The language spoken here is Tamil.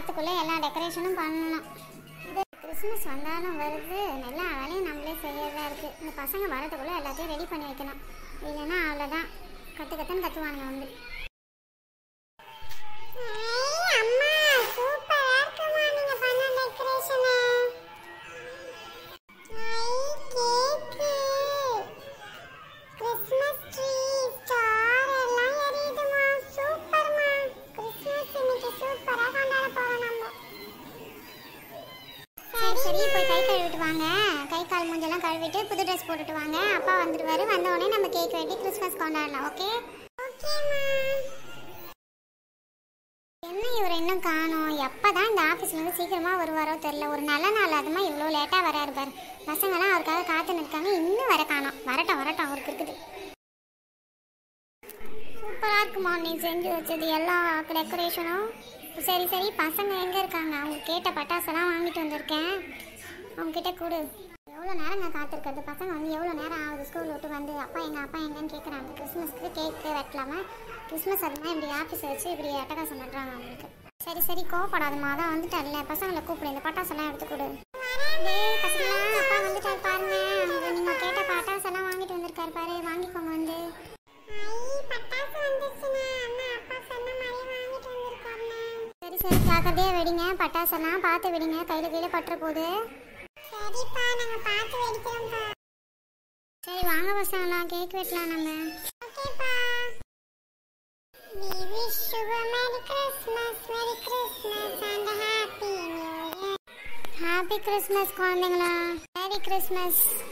வாரத்துக்குள்ளே எல்லா டெக்கரேஷனும் பண்ணணும் இது கிறிஸ்மஸ் வந்தாலும் வருது எல்லா வேலையும் நம்மளே செய்யறதா இருக்கு இந்த பசங்க வரதுக்குள்ளே எல்லாத்தையும் ரெடி பண்ணி வைக்கணும் இல்லைன்னா அவ்வளோதான் கற்று கற்றுன்னு கற்றுவானுங்க வந்து அம்மா சூப்பரா இருக்குமா நீங்க பண்ண டெக்கரேஷன் கிறிஸ்மஸ் ட்ரீ ஸ்டார் எல்லாம் எரியுதுமா சூப்பர்மா கிறிஸ்மஸ் இன்னைக்கு சூப்பரா கொண்டாட போறோம் நம்ம சரி சரி போய் கை கழுவிட்டு வாங்க கை கால் மூஞ்செல்லாம் கழுவிட்டு புது ட்ரெஸ் போட்டுட்டு வாங்க அப்பா வந்துடுவாரு வந்த உடனே நம்ம கேக் வெட்டி கிறிஸ்மஸ் கொண்டாடலாம் ஓகே ஓகேம்மா என்ன இவர் இன்னும் காணோம் எப்பதான் இந்த ஆஃபீஸ்ல இருந்து சீக்கிரமா வருவாரோ தெரியல ஒரு நல்ல நாள் அதுமா இவ்வளோ லேட்டா வராரு பாரு பசங்களாம் அவருக்காக காத்து நிற்காங்க இன்னும் வர காணோம் வரட்டும் வரட்டும் அவருக்கு இருக்குது சூப்பரா இருக்குமா நீ செஞ்சு வச்சது எல்லா டெக்கரேஷனும் சரி சரி பசங்க எங்க இருக்காங்க அவங்க கேட்ட பட்டாசெல்லாம் வாங்கிட்டு வந்திருக்கேன் அவங்க கிட்ட கொடு எவ்வளோ நேரம் நான் காத்திருக்கிறது பசங்க வந்து எவ்வளோ நேரம் ஆகுது ஸ்கூல் விட்டு வந்து அப்பா எங்க அப்பா எங்கன்னு கேட்குறாங்க கிறிஸ்மஸ்க்கு கேக்கு வெட்டலாமா கிறிஸ்மஸ் அதுமா இப்படி ஆஃபீஸை வச்சு இப்படி அட்டகாசம் பண்ணுறாங்க அவங்களுக்கு சரி சரி கோவப்படாதம்மா அதான் வந்துட்டார்ல பசங்களை கூப்பிடு இந்த பட்டாசெல்லாம் எடுத்து கொடு டேய் பசங்களா அப்பா வந்துட்டார் பாருங்க அவங்க நீங்க கேட்ட பட்டாசெல்லாம் வாங்கிட்டு வந்திருக்காரு பாரு வாங்கிக்கோங்க வந்து சரி சரி ஜாக்கிரதையா வெடிங்க பட்டாசெல்லாம் பார்த்து வெடிங்க கையில கீழே பட்டுற போகுது சரிப்பா நாங்க பார்த்து வெடிக்கிறோம்ப்பா சரி வாங்க பசங்களா கேக் வெட்டலாம் நம்ம ஓகேப்பா We wish you a Merry Christmas, Merry Christmas and a Happy New Year. Happy Christmas குழந்தைங்களா Merry Christmas